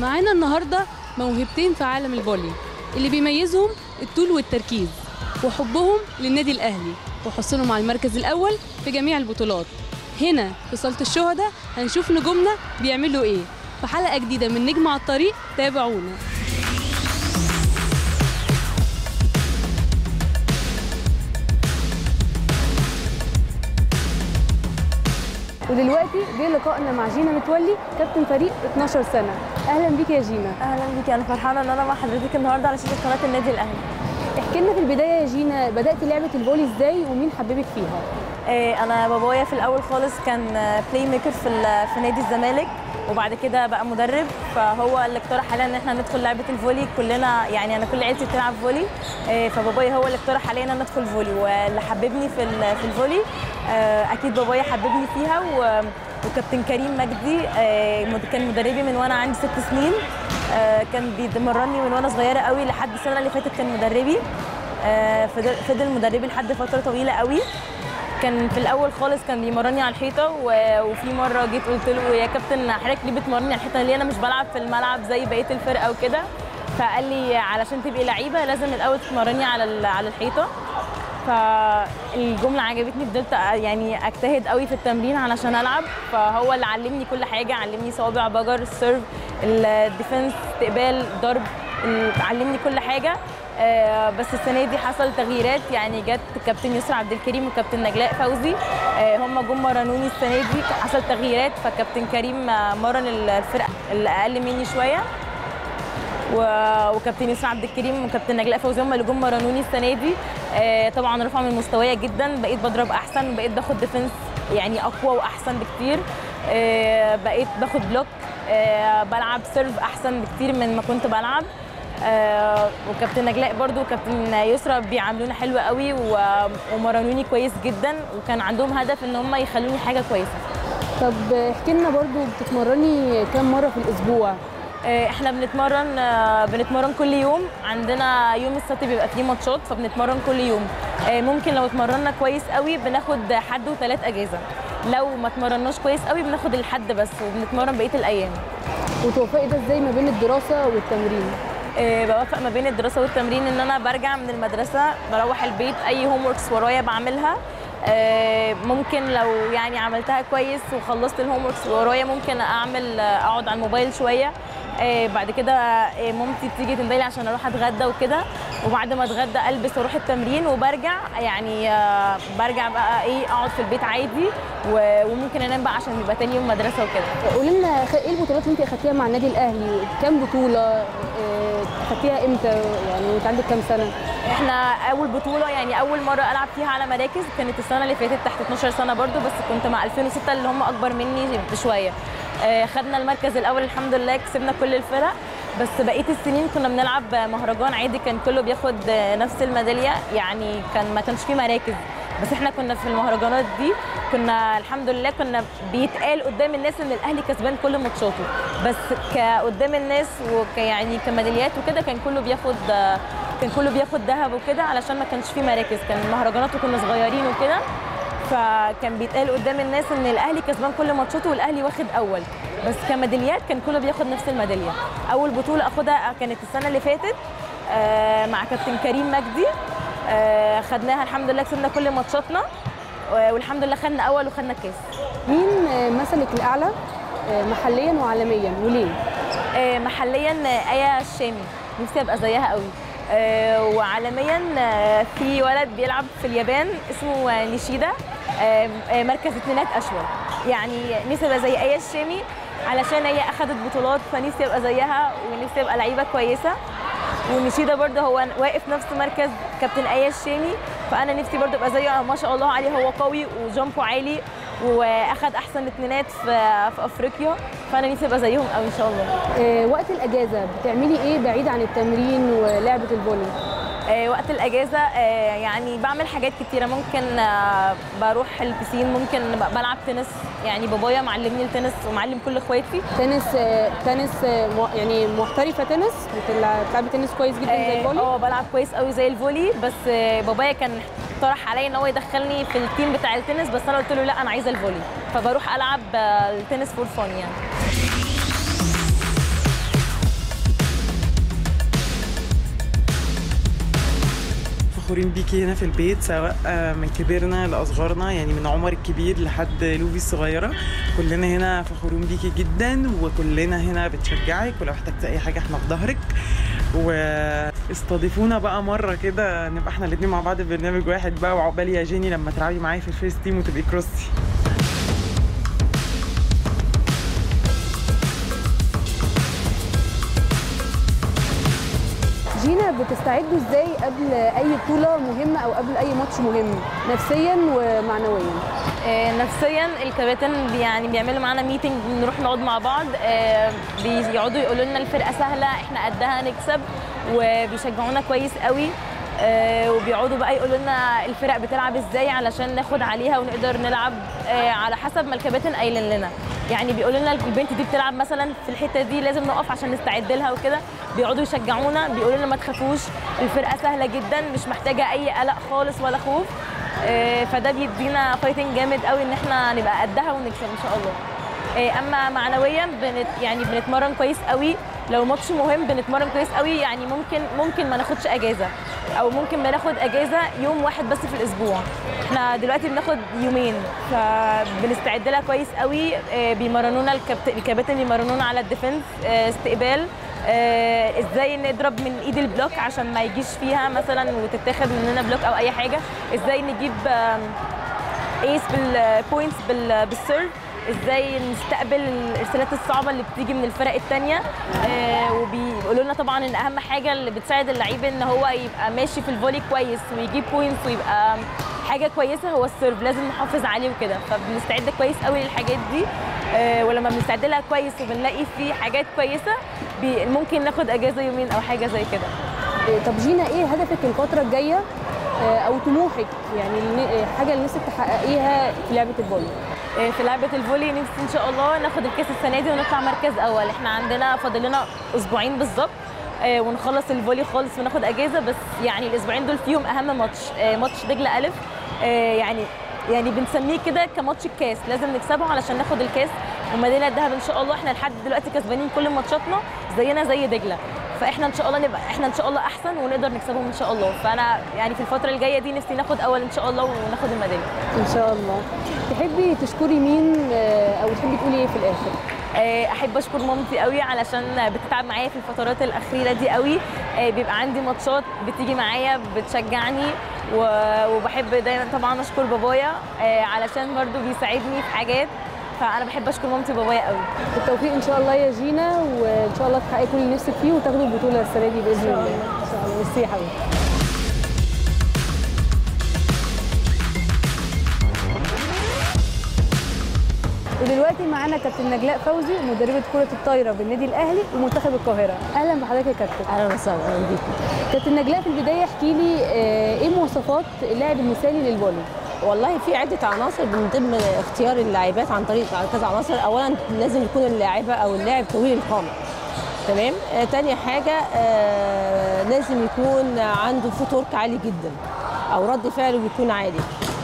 معانا النهارده موهبتين في عالم الفولي اللي بيميزهم الطول والتركيز وحبهم للنادي الاهلي وحصولهم على المركز الاول في جميع البطولات هنا في صاله الشهداء هنشوف نجومنا بيعملوا ايه في حلقه جديده من نجم على الطريق تابعونا ودلوقتي جه لقائنا مع جينا متولي كابتن فريق 12 سنه اهلا بيك يا جينا اهلا بيكي انا فرحانه ان انا مع حضرتك النهارده على شاشه قناه النادي الاهلي احكي لنا في البدايه يا جينا بدات لعبه الفولي ازاي ومين حببك فيها إيه انا بابايا في الاول خالص كان بلاي ميكر في ال- في نادي الزمالك وبعد كده بقى مدرب فهو اللي اقترح علينا ان احنا ندخل لعبه الفولي كلنا يعني انا كل عيلتي بتلعب فولي إيه فبابايا هو اللي اقترح علينا ندخل فولي واللي حببني في ال- في الفولي آه، اكيد بابايا حببني فيها و- وكابتن كريم مجدي آه، مد- كان مدربي من وانا عندي ست سنين آه، كان بيمرني من وانا صغيره قوي لحد السنه اللي فاتت كان مدربي آه، فضل فضل مدربي لحد فتره طويله قوي كان في الاول خالص كان بيمرني على الحيطه و- وفي مره جيت قلت له يا كابتن حضرتك ليه بتمرني على الحيطه ليه انا مش بلعب في الملعب زي بقيه الفرقه وكده فقال لي علشان تبقي لعيبه لازم الاول تتمرني على ال- على الحيطه فالجمله عجبتني فضلت أ- يعني اجتهد قوي في التمرين علشان العب فهو اللي علمني كل حاجه علمني صوابع بجر السيرف الديفنس استقبال ضرب ال- علمني كل حاجه آه، بس السنه دي حصل تغييرات يعني جت كابتن يسرا عبد الكريم وكابتن نجلاء فوزي آه، هم جم مرنوني السنه دي حصل تغييرات فكابتن كريم آه، مرن الفرقه اللي اقل مني شويه و- وكابتن يسرا عبد الكريم وكابتن نجلاء فوزي هم اللي جم مرنوني السنه دي آه، طبعا رفع من مستوايا جدا بقيت بضرب احسن بقيت باخد ديفنس يعني اقوى واحسن بكتير آه، بقيت باخد بلوك آه، بلعب سيرف احسن بكتير من ما كنت بلعب آه، وكابتن نجلاء برضو وكابتن يسرا بيعاملونا حلو قوي و- ومرنوني كويس جدا وكان عندهم هدف ان هم يخلوني حاجه كويسه طب احكي لنا برضو بتتمرني كام مره في الاسبوع آه، احنا بنتمرن آه، بنتمرن كل يوم عندنا يوم السبت بيبقى فيه ماتشات فبنتمرن كل يوم آه، ممكن لو اتمرنا كويس قوي بناخد حد وثلاث اجازه لو ما اتمرناش كويس قوي بناخد الحد بس وبنتمرن بقيه الايام وتوفقي ده ازاي ما بين الدراسه والتمرين آه، بوفق ما بين الدراسه والتمرين ان انا برجع من المدرسه بروح البيت اي هوم وركس ورايا بعملها آه، ممكن لو يعني عملتها كويس وخلصت الهوم وركس ورايا ممكن اعمل آه، اقعد على الموبايل شويه آه، بعد كده آه، مامتي تيجي تنادي عشان اروح اتغدى وكده وبعد ما اتغدى البس واروح التمرين وبرجع يعني آه، برجع بقى ايه اقعد في البيت عادي و- وممكن انام بقى عشان يبقى تاني يوم مدرسه وكده قولي لنا خ- ايه البطولات اللي انت اخدتيها مع النادي الاهلي كام بطوله اه، اخدتيها امتى يعني وانت عندك كام سنه احنا اول بطوله يعني اول مره العب فيها على مراكز كانت السنه اللي فاتت تحت 12 سنه برضو بس كنت مع 2006 اللي هم اكبر مني بشويه آه، خدنا المركز الاول الحمد لله كسبنا كل الفرق بس بقيه السنين كنا بنلعب مهرجان عادي كان كله بياخد آه، نفس الميداليه يعني كان ما كانش فيه مراكز بس احنا كنا في المهرجانات دي كنا الحمد لله كنا بيتقال قدام الناس ان الاهلي كسبان كل ماتشاته بس قدام الناس وك يعني كميداليات وكده كان كله بياخد آه، كان كله بياخد ذهب وكده علشان ما كانش فيه مراكز كان المهرجانات وكنا صغيرين وكده فكان بيتقال قدام الناس ان الاهلي كسبان كل ماتشاته والاهلي واخد اول بس كميداليات كان كله بياخد نفس الميداليه اول بطوله اخدها كانت السنه اللي فاتت آه، مع كابتن كريم مجدي آه، خدناها الحمد لله كسبنا كل ماتشاتنا و- والحمد لله خدنا اول وخدنا الكاس مين اه، مثلك الاعلى اه، محليا وعالميا وليه آه، محليا آه، ايه الشامي نفسي ابقى زيها قوي آه، وعالميا آه، في ولد بيلعب في اليابان اسمه آه، نيشيدا آه، آه، مركز اتنينات اشول يعني نفسي ابقى زي ايه الشامي علشان هي اخذت بطولات فنفسي ابقى زيها ونفسي ابقى لعيبه كويسه ونشيدا برضه هو واقف نفس مركز كابتن ايه الشامي فانا نفسي برضه ابقى زيه ما شاء الله عليه هو قوي وجامبه عالي واخد احسن اتنينات في في افريقيا فانا نفسي ابقى زيهم قوي ان شاء الله اه، وقت الاجازه بتعملي ايه بعيد عن التمرين ولعبه الفولي آه، وقت الاجازه آه، يعني بعمل حاجات كتيره ممكن آه، بروح البسين ممكن ب- بلعب تنس يعني بابايا معلمني التنس ومعلم كل اخواتي تنس اه، تنس اه، مو- يعني محترفه تنس بتلع- بتلعبي تنس كويس جدا زي اه الفولي آه، بلعب كويس قوي زي الفولي بس آه، بابايا كان اقترح عليا ان هو يدخلني في التيم بتاع التنس بس انا قلت له لا انا عايزه الفولي فبروح العب آه، التنس فور فون يعني فخورين بيكي هنا في البيت سواء آه، من كبرنا لاصغرنا يعني من عمر الكبير لحد لوبي الصغيره كلنا هنا فخورين بيكي جدا وكلنا هنا بتشجعك ولو احتجت اي حاجه احنا في ظهرك واستضيفونا بقى مره كده نبقى احنا الاتنين مع بعض في برنامج واحد بقى وعقبال يا جيني لما تلعبي معايا في الفيرست تيم وتبقي كروسي جينا بتستعدوا ازاي قبل اي بطوله مهمه او قبل اي ماتش مهم نفسيا ومعنويا آه، نفسيا الكباتن بي- يعني بيعملوا معانا ميتنج نروح نقعد مع بعض آه، بيقعدوا يقولوا لنا الفرقه سهله احنا قدها نكسب وبيشجعونا كويس قوي آه، وبيقعدوا بقى يقولوا لنا الفرق بتلعب ازاي علشان ناخد عليها ونقدر نلعب آه، على حسب ما الكباتن قايلين لنا يعني بيقولوا لنا البنت دي بتلعب مثلا في الحته دي لازم نقف عشان نستعد لها وكده بيقعدوا يشجعونا بيقولوا لنا ما تخافوش الفرقه سهله جدا مش محتاجه اي قلق خالص ولا خوف آه، فده بيدينا فايتنج جامد قوي ان احنا نبقى قدها ونكسب ان شاء الله آه، اما معنويا بنت يعني بنتمرن كويس قوي لو ماتش مهم بنتمرن كويس قوي يعني ممكن ممكن ما ناخدش اجازه او ممكن بناخد اجازه يوم واحد بس في الاسبوع احنا دلوقتي بناخد يومين فبنستعد لها كويس قوي آه، بيمرنونا الكابت- الكباتن بيمرنونا على الديفنس آه، استقبال آه، ازاي نضرب من ايد البلوك عشان ما يجيش فيها مثلا وتتاخد مننا بلوك او اي حاجه ازاي نجيب آم، ايس بالبوينتس بالسيرف ازاي نستقبل الارسالات الصعبه اللي بتيجي من الفرق الثانيه آه وبيقولوا لنا طبعا ان اهم حاجه اللي بتساعد اللعيب ان هو يبقى ماشي في الفولي كويس ويجيب بوينتس ويبقى حاجه كويسه هو السيرف لازم نحافظ عليه وكده فبنستعد كويس قوي للحاجات دي آه ولما بنستعد لها كويس وبنلاقي فيه حاجات كويسه بي ممكن ناخد اجازه يومين او حاجه زي كده إيه، طب جينا ايه هدفك الفتره الجايه آه، او طموحك يعني الن- آه، حاجه اللي نفسك تحققيها في لعبه الفولي آه، في لعبه الفولي نفسي ان شاء الله ناخد الكاس السنه دي ونطلع مركز اول احنا عندنا فاضل لنا اسبوعين بالظبط آه، ونخلص الفولي خالص وناخد اجازه بس يعني الاسبوعين دول فيهم اهم ماتش آه، ماتش دجله الف آه، يعني يعني بنسميه كده كماتش الكاس لازم نكسبه علشان ناخد الكاس وميداليه الذهب ان شاء الله احنا لحد دلوقتي كسبانين كل ماتشاتنا زينا زي دجله فاحنا ان شاء الله نبقى احنا ان شاء الله احسن ونقدر نكسبهم ان شاء الله فانا يعني في الفتره الجايه دي نفسي ناخد اول ان شاء الله وناخد الميداليه ان شاء الله تحبي تشكري مين آه، او تحبي تقولي ايه في الاخر آه، احب اشكر مامتي قوي علشان بتتعب معايا في الفترات الاخيره دي قوي آه، بيبقى عندي ماتشات بتيجي معايا بتشجعني و- وبحب دايما طبعا اشكر بابايا آه، علشان برضو بيساعدني في حاجات فانا بحب اشكر مامتي وبابايا قوي بالتوفيق ان شاء الله يا جينا وان شاء الله تحققي كل اللي نفسك فيه وتاخدوا البطوله السنه دي باذن الله ان شاء الله ميرسي يا حبيبتي ودلوقتي معانا كابتن نجلاء فوزي مدربه كره الطايره بالنادي الاهلي ومنتخب القاهره اهلا بحضرتك يا كابتن اهلا وسهلا اهلا بيك كابتن نجلاء في البدايه احكي لي آه، ايه مواصفات اللاعب المثالي للفولي والله في عده عناصر بنتم اختيار اللاعبات عن طريق كذا عناصر اولا لازم يكون اللاعبه او اللاعب طويل القامه تمام آه تاني حاجه آه لازم يكون عنده فوتورك عالي جدا او رد فعله بيكون عالي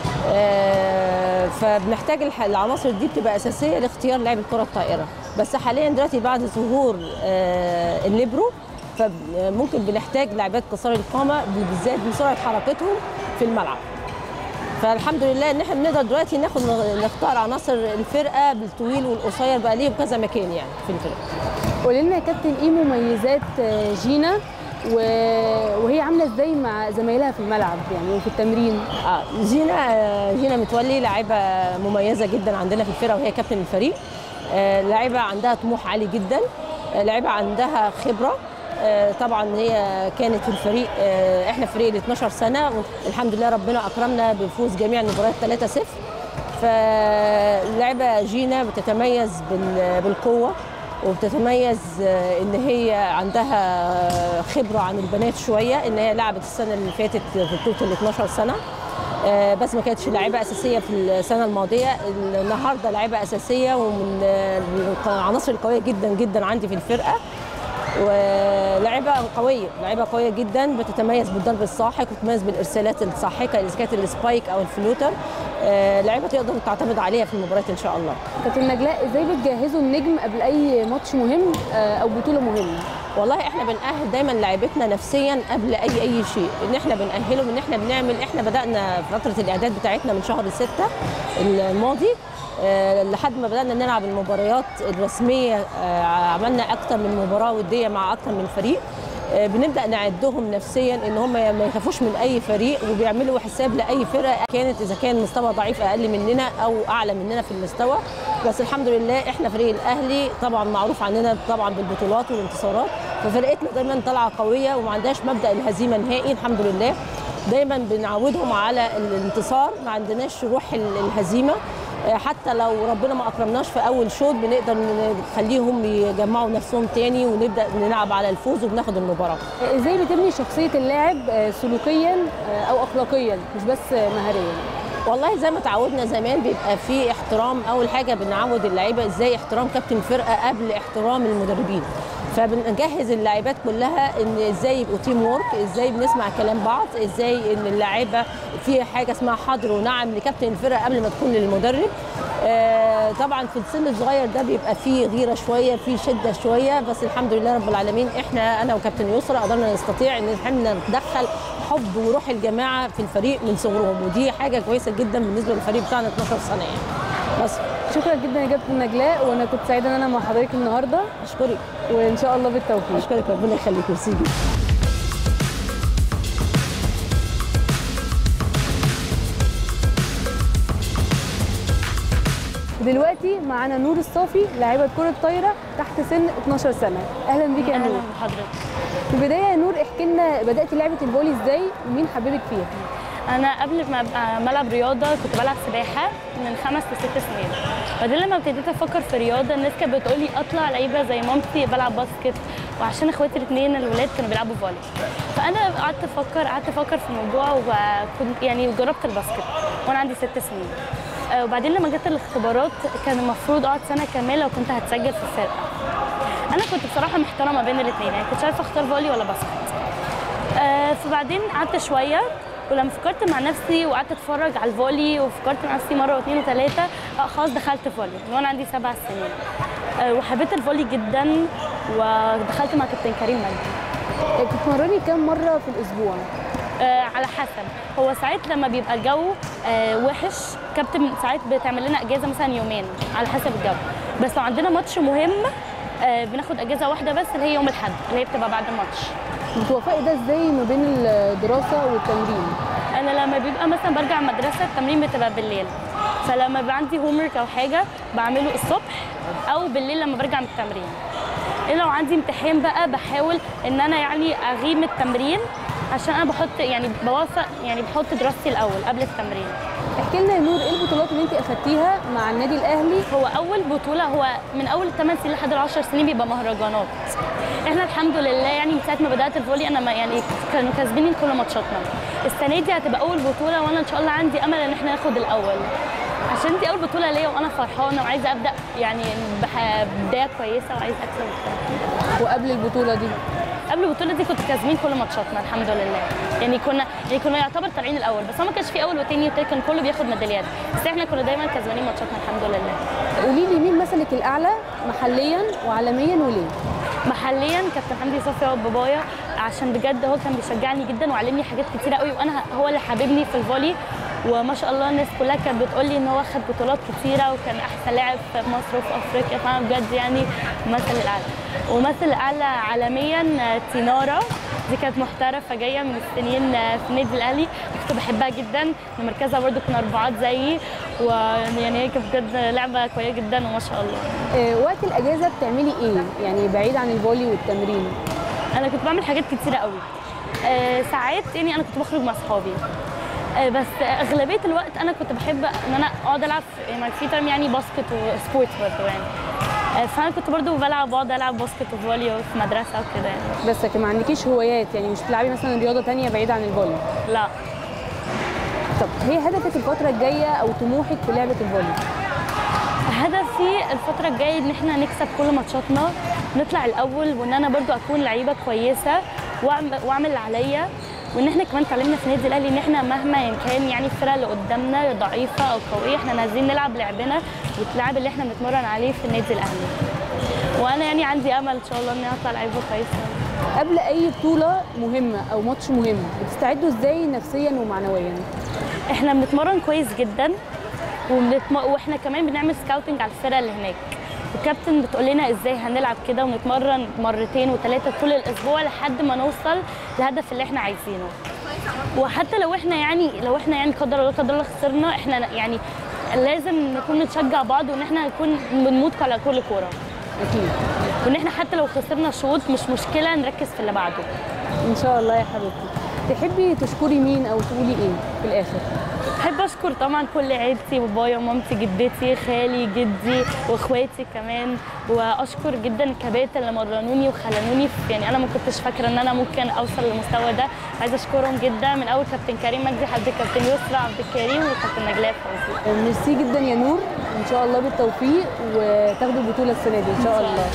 آه فبنحتاج الح- العناصر دي بتبقى اساسيه لاختيار لاعب الكره الطائره بس حاليا دلوقتي بعد ظهور آه الليبرو فممكن بنحتاج لاعبات قصار القامه بالذات بسرعه حركتهم في الملعب فالحمد لله ان احنا بنقدر دلوقتي ناخد نختار عناصر الفرقه بالطويل والقصير بقى ليهم كذا مكان يعني في الفرقه قولي لنا يا كابتن ايه مميزات آه، جينا و- وهي عامله ازاي مع زمايلها في الملعب يعني وفي التمرين اه جينا آه، جينا متولي لاعبه مميزه جدا عندنا في الفرقه وهي كابتن الفريق آه، لاعبه عندها طموح عالي جدا آه، لاعبه عندها خبره آه، طبعا هي كانت في الفريق آه، احنا فريق ل 12 سنه والحمد لله ربنا اكرمنا بفوز جميع المباريات 3-0 فاللعبه جينا بتتميز بال- بالقوه وبتتميز آه، ان هي عندها خبره عن البنات شويه ان هي لعبت السنه اللي فاتت في بطوله ال 12 سنه آه، بس ما كانتش لاعبه اساسيه في السنه الماضيه النهارده لاعبه اساسيه ومن آه، العناصر القويه جدا جدا عندي في الفرقه ولاعبه قويه لاعبه قويه جدا بتتميز بالضرب الساحق وتتميز بالارسالات الساحقه اذا كانت السبايك او الفلوتر آه، لاعبه تقدر تعتمد عليها في المباريات ان شاء الله كابتن نجلاء ازاي بتجهزوا النجم قبل اي ماتش مهم آه، او بطوله مهمه والله احنا بنأهل دايما لاعبتنا نفسيا قبل اي اي شيء ان احنا بنأهلهم ان احنا بنعمل احنا بدأنا فترة الاعداد بتاعتنا من شهر ستة الماضي آه، لحد ما بدأنا نلعب المباريات الرسمية آه، عملنا أكتر من مباراة ودية مع أكتر من فريق آه، بنبدا نعدهم نفسيا ان هم ما يخافوش من اي فريق وبيعملوا حساب لاي فرقه كانت اذا كان مستوى ضعيف اقل مننا او اعلى مننا في المستوى بس الحمد لله احنا فريق الاهلي طبعا معروف عننا طبعا بالبطولات والانتصارات ففرقتنا دايما طالعه قويه وما عندهاش مبدا الهزيمه نهائي الحمد لله دايما بنعودهم على الانتصار ما عندناش روح الهزيمه حتى لو ربنا ما اكرمناش في اول شوط بنقدر نخليهم يجمعوا نفسهم تاني ونبدا نلعب على الفوز وبناخد المباراه ازاي بتبني شخصيه اللاعب آه، سلوكيا آه، او اخلاقيا مش بس مهاريا والله زي ما تعودنا زمان بيبقى في احترام اول حاجه بنعود اللعيبه ازاي احترام كابتن الفرقه قبل احترام المدربين فبنجهز اللاعبات كلها ان ازاي يبقوا تيم وورك ازاي بنسمع كلام بعض ازاي ان اللاعيبه في حاجه اسمها حاضر ونعم لكابتن الفرقه قبل ما تكون للمدرب آه طبعا في السن الصغير ده بيبقى فيه غيره شويه فيه شده شويه بس الحمد لله رب العالمين احنا انا وكابتن يسرا قدرنا نستطيع ان احنا ندخل حب وروح الجماعه في الفريق من صغرهم ودي حاجه كويسه جدا بالنسبه للفريق بتاعنا 12 سنه يعني بس شكرا جدا يا كابتن نجلاء وانا كنت سعيده ان انا مع حضرتك النهارده اشكرك وان شاء الله بالتوفيق اشكرك ربنا يخليك ميرسي جدا دلوقتي معانا نور الصافي لاعبة كرة طايرة تحت سن 12 سنة أهلا بيك يا نور اهلا بحضرتك في البداية يا نور احكي لنا بدأت لعبة الفولي ازاي ومين حببك فيها انا قبل ما ابقى ملعب رياضه كنت بلعب سباحه من خمس لست سنين بعدين لما ابتديت افكر في رياضه الناس كانت بتقول لي اطلع لعيبه زي مامتي بلعب باسكت وعشان اخواتي الاثنين الولاد كانوا بيلعبوا فولي فانا قعدت افكر قعدت افكر في الموضوع وكنت يعني جربت الباسكت وانا عندي ست سنين آه، وبعدين لما جت الاختبارات كان المفروض اقعد سنه كامله وكنت هتسجل في الفرقه انا كنت بصراحه محتاره ما بين الاثنين يعني كنت عارفه اختار فولي ولا باسكت آه، فبعدين قعدت شويه ولما فكرت مع نفسي وقعدت اتفرج على الفولي وفكرت مع نفسي مره واثنين وثلاثه اه خلاص دخلت فولي من وانا عندي سبع سنين آه، وحبيت الفولي جدا ودخلت مع كابتن كريم مجدي بتتمرني كام مرة في الأسبوع؟ آه، على حسب هو ساعات لما بيبقى الجو آه، وحش كابتن ساعات بتعمل لنا اجازه مثلا يومين على حسب الجو بس لو عندنا ماتش مهم آه، بناخد اجازه واحده بس اللي هي يوم الاحد اللي هي بتبقى بعد الماتش بتوفقي ده ازاي ما بين الدراسة والتمرين؟ انا لما بيبقى مثلا برجع مدرسه التمرين بتبقى بالليل فلما بيبقى عندي هوم او حاجه بعمله الصبح او بالليل لما برجع من التمرين إلا لو عندي امتحان بقى بحاول ان انا يعني اغيب من التمرين عشان انا بحط يعني بوافق يعني بحط دراستي الاول قبل التمرين احكي لنا يا نور ايه البطولات اللي انت اخدتيها مع النادي الأهلي؟ هو اول بطوله هو من اول 8 سنين لحد 10 سنين بيبقى مهرجانات احنا الحمد لله يعني من ساعه ما بدات الفولي انا ما يعني كانوا كاسبين كل ماتشاتنا السنه دي هتبقى اول بطوله وانا ان شاء الله عندي امل ان احنا ناخد الاول عشان دي اول بطوله ليا وانا فرحانه وعايزه ابدا يعني بح- بدايه كويسه وعايزه اكسب وقبل البطولة دي قبل البطوله دي كنت كاسبين كل ماتشاتنا الحمد لله يعني كنا يعني كنا يعتبر طالعين الاول بس هو ما كانش في اول وتاني وتالت كان كله بياخد ميداليات بس احنا كنا دايما كسبانين ماتشاتنا الحمد لله قولي لي مين مثلك الأعلى محليا وعالميا وليه؟ محليا كابتن حمدي صفي هو بابايا عشان بجد هو كان بيشجعني جدا وعلمني حاجات كتيره قوي وانا هو اللي حاببني في الفولي وما شاء الله الناس كلها كانت بتقول لي ان هو خد بطولات كتيره وكان احسن لاعب في مصر وفي افريقيا فانا بجد يعني مثل الاعلى ومثل الاعلى عالميا آه، تينارا دي كانت محترفه جايه من السنين آه، في النادي الاهلي كنت بحبها جدا مركزها برده كنا اربعات زيي ويعني هي كانت بجد لعبه كويسه جدا وما شاء الله آه، وقت الأجازة بتعملي ايه؟ يعني بعيد عن الفولي والتمرين انا كنت بعمل حاجات كتيره قوي آه ساعات يعني انا كنت بخرج مع اصحابي آه بس اغلبيه الوقت انا كنت بحب ان انا اقعد العب في يعني في ترم يعني باسكت وسبورت برضه يعني آه فانا كنت برضه بلعب بقعد العب باسكت وفولي في مدرسه وكده يعني بس لكن ما عندكيش هوايات يعني مش بتلعبي مثلا رياضة تانية بعيد عن الفولي لا طب هي هدفك الفترة الجاية أو طموحك في لعبة الفولي؟ هدفي الفترة الجاية ان احنا نكسب كل ماتشاتنا نطلع الاول وان انا برضو اكون لعيبة كويسة وأعم- واعمل اللي عليا وان احنا كمان اتعلمنا في النادي الاهلي ان احنا مهما كان يعني الفرقه اللي قدامنا ضعيفه او قويه احنا نازلين نلعب لعبنا واللعب اللي احنا بنتمرن عليه في النادي الاهلي وانا يعني عندي امل ان شاء الله اني اطلع لعيبه كويسه قبل اي بطوله مهمه او ماتش مهم بتستعدوا ازاي نفسيا ومعنويا احنا بنتمرن كويس جدا وبنتم... واحنا كمان بنعمل سكاوتنج على الفرق اللي هناك الكابتن بتقول لنا ازاي هنلعب كده ونتمرن مرتين وثلاثه طول الاسبوع لحد ما نوصل للهدف اللي احنا عايزينه وحتى لو احنا يعني لو احنا يعني قدر الله قدر الله خسرنا احنا يعني لازم نكون نشجع بعض وان احنا نكون بنموت على كل كوره اكيد وان احنا حتى لو خسرنا شوط مش مشكله نركز في اللي بعده ان شاء الله يا حبيبتي تحبي تشكري مين او تقولي ايه في الاخر بحب اشكر طبعا كل عيلتي بابايا ومامتي جدتي خالي جدي واخواتي كمان واشكر جدا الكباتن اللي مرنوني وخلانوني في يعني انا ما كنتش فاكره ان انا ممكن اوصل للمستوى ده عايزه اشكرهم جدا من اول كابتن كريم مجدي لحد كابتن يسرا عبد الكريم وكابتن نجلاء فوزي ميرسي جدا يا نور ان شاء الله بالتوفيق وتاخدوا البطوله السنه دي ان شاء الله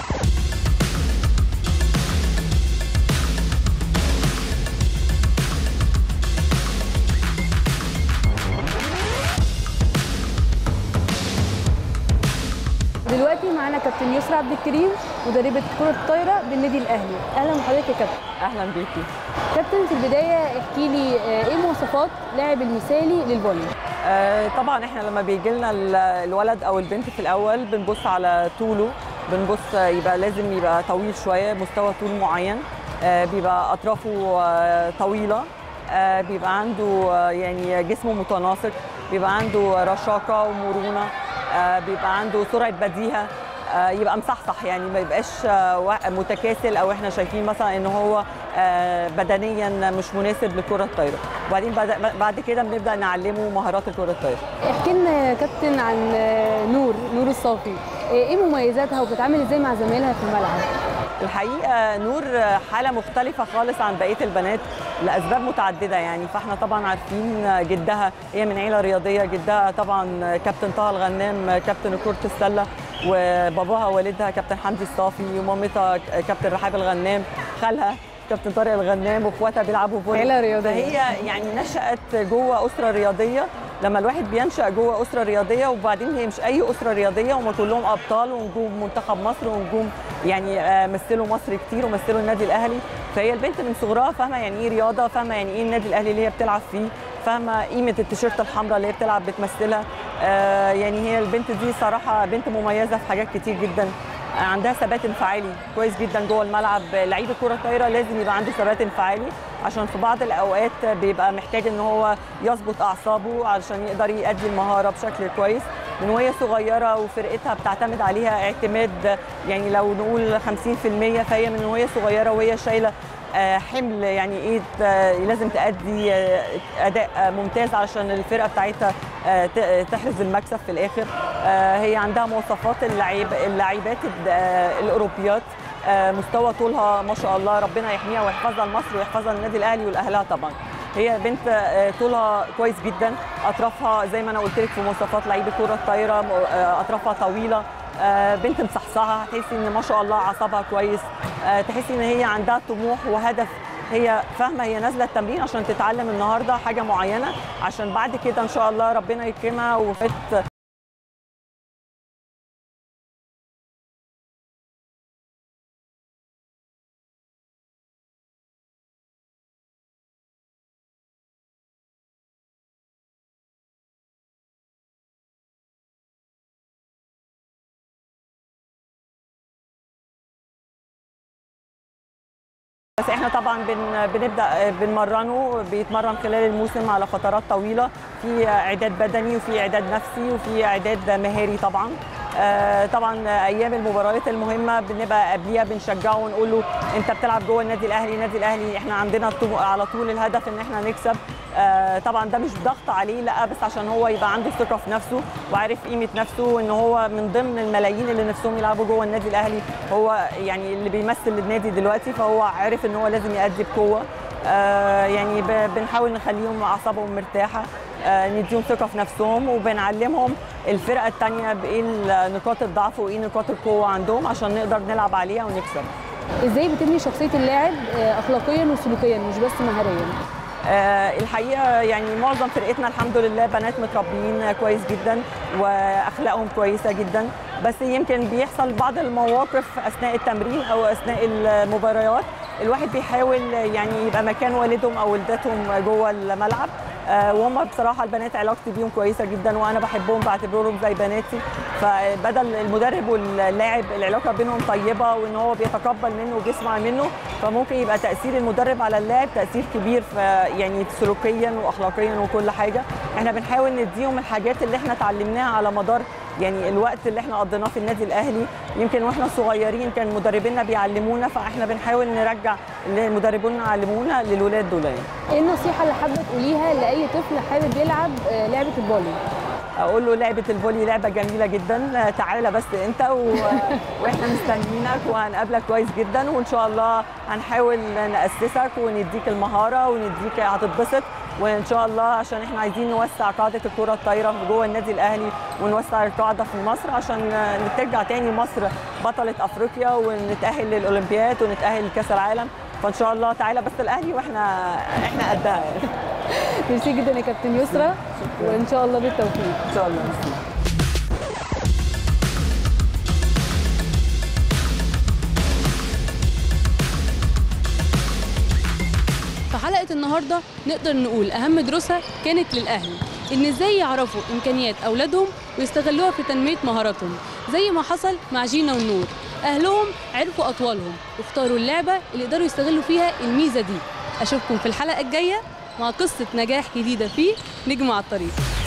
دلوقتي معانا كابتن يسرا عبد الكريم مدربه كره الطايره بالنادي الاهلي اهلا بحضرتك يا كابتن اهلا بيكي كابتن في البدايه احكي لي آه، ايه مواصفات لاعب المثالي للفولي آه طبعا احنا لما بيجي لنا الولد او البنت في الاول بنبص على طوله بنبص يبقى لازم يبقى طويل شويه مستوى طول معين آه بيبقى اطرافه آه طويله آه بيبقى عنده آه يعني جسمه متناسق بيبقى عنده رشاقه ومرونه آه بيبقى عنده سرعه بديهه آه، يبقى مصحصح يعني ما يبقاش آه، وا- متكاسل او احنا شايفين مثلا ان هو آه، بدنيا مش مناسب لكره الطايره وبعدين بعد بعد كده بنبدا نعلمه مهارات الكره الطايره احكي لنا يا كابتن عن آه، نور نور الصافي آه، ايه مميزاتها وبتتعامل ازاي مع زمايلها في الملعب الحقيقه نور حاله مختلفه خالص عن بقيه البنات لاسباب متعدده يعني فاحنا طبعا عارفين جدها هي من عيله رياضيه جدها طبعا كابتن طه الغنام كابتن كره السله وباباها والدها كابتن حمدي الصافي ومامتها كابتن رحاب الغنام خالها كابتن طارق الغنام واخواتها بيلعبوا فولي عيلة رياضية. فهي يعني نشأت جوه أسرة رياضية لما الواحد بينشأ جوه أسرة رياضية وبعدين هي مش أي أسرة رياضية هم كلهم أبطال ونجوم منتخب مصر ونجوم يعني آه، مثلوا مصر كتير ومثلوا النادي الأهلي فهي البنت من صغرها فاهمة يعني إيه رياضة فاهمة يعني إيه النادي الأهلي اللي هي بتلعب فيه فاهمة قيمة التيشيرت الحمراء اللي هي بتلعب بتمثلها آه، يعني هي البنت دي صراحة بنت مميزة في حاجات كتير جدا عندها ثبات انفعالي كويس جدا جوه الملعب لعيب الكره الطايره لازم يبقى عنده ثبات انفعالي عشان في بعض الاوقات بيبقى محتاج ان هو يظبط اعصابه علشان يقدر يأدي المهاره بشكل كويس من وهي صغيره وفرقتها بتعتمد عليها اعتماد يعني لو نقول 50% فهي من وهي صغيره وهي شايله آه، حمل يعني ايه آه، لازم تأدي آه، اداء آه، ممتاز علشان الفرقه بتاعتها آه، ت- تحرز المكسب في الاخر آه، هي عندها مواصفات اللعيب اللاعبات الد- آه، الاوروبيات آه، مستوى طولها ما شاء الله ربنا يحميها ويحفظها لمصر ويحفظها للنادي الاهلي والاهلها طبعا هي بنت آه، طولها كويس جدا اطرافها زي ما انا قلت لك في مواصفات لعيبه كره الطايره م- آه، اطرافها طويله آه، بنت مصحصحه تحسي ان ما شاء الله اعصابها كويس آه، تحسي ان هي عندها طموح وهدف هي فاهمه هي نازله التمرين عشان تتعلم النهارده حاجه معينه عشان بعد كده ان شاء الله ربنا يكرمها وفت بس احنا طبعا بن بنبدا بنمرنه بيتمرن خلال الموسم على فترات طويله في اعداد بدني وفي اعداد نفسي وفي اعداد مهاري طبعا آه، طبعا ايام المباريات المهمه بنبقى قبليها بنشجعه ونقول له انت بتلعب جوه النادي الاهلي النادي الاهلي احنا عندنا طو- على طول الهدف ان احنا نكسب آه، طبعا ده مش ضغط عليه لا بس عشان هو يبقى عنده ثقه في نفسه وعارف قيمه نفسه وان هو من ضمن الملايين اللي نفسهم يلعبوا جوه النادي الاهلي هو يعني اللي بيمثل النادي دلوقتي فهو عارف ان هو لازم يأدي بقوه آه، يعني ب- بنحاول نخليهم اعصابهم مرتاحه آه، نديهم ثقه في نفسهم وبنعلمهم الفرقه الثانيه بايه نقاط الضعف وايه نقاط القوه عندهم عشان نقدر نلعب عليها ونكسب ازاي بتبني شخصيه اللاعب آه، اخلاقيا وسلوكيا مش بس مهاريا آه، الحقيقه يعني معظم فرقتنا الحمد لله بنات متربيين كويس جدا واخلاقهم كويسه جدا بس يمكن بيحصل بعض المواقف اثناء التمرين او اثناء المباريات الواحد بيحاول يعني يبقى مكان والدهم او والدتهم جوه الملعب آه، وهم بصراحه البنات علاقتي بيهم كويسه جدا وانا بحبهم بعتبرهم زي بناتي فبدل المدرب واللاعب العلاقه بينهم طيبه وان هو بيتقبل منه وبيسمع منه فممكن يبقى تاثير المدرب على اللاعب تاثير كبير في يعني سلوكيا واخلاقيا وكل حاجه احنا بنحاول نديهم الحاجات اللي احنا اتعلمناها على مدار يعني الوقت اللي احنا قضيناه في النادي الاهلي يمكن واحنا صغيرين كان مدربينا بيعلمونا فاحنا بنحاول نرجع اللي مدربونا علمونا للولاد دول يعني. ايه النصيحه اللي حابه تقوليها لاي طفل حابب يلعب آه، لعبه البولي اقول له لعبه الفولي لعبه جميله جدا تعالى بس انت و... واحنا مستنيينك وهنقابلك كويس جدا وان شاء الله هنحاول ناسسك ونديك المهاره ونديك هتتبسط وان شاء الله عشان احنا عايزين نوسع قاعده الكره الطايره جوه النادي الاهلي ونوسع القاعده في مصر عشان ترجع تاني مصر بطله افريقيا ونتاهل للاولمبياد ونتاهل لكاس العالم فان شاء الله تعالى بس الاهلي واحنا احنا قدها يعني ميرسي جدا يا كابتن يسرا وان شاء الله بالتوفيق ان شاء الله ميرسي. في حلقة النهاردة نقدر نقول أهم دروسها كانت للأهل إن إزاي يعرفوا إمكانيات أولادهم ويستغلوها في تنمية مهاراتهم زي ما حصل مع جينا والنور أهلهم عرفوا أطوالهم واختاروا اللعبة اللي يقدروا يستغلوا فيها الميزة دي أشوفكم في الحلقة الجاية مع قصة نجاح جديدة في نجم على الطريق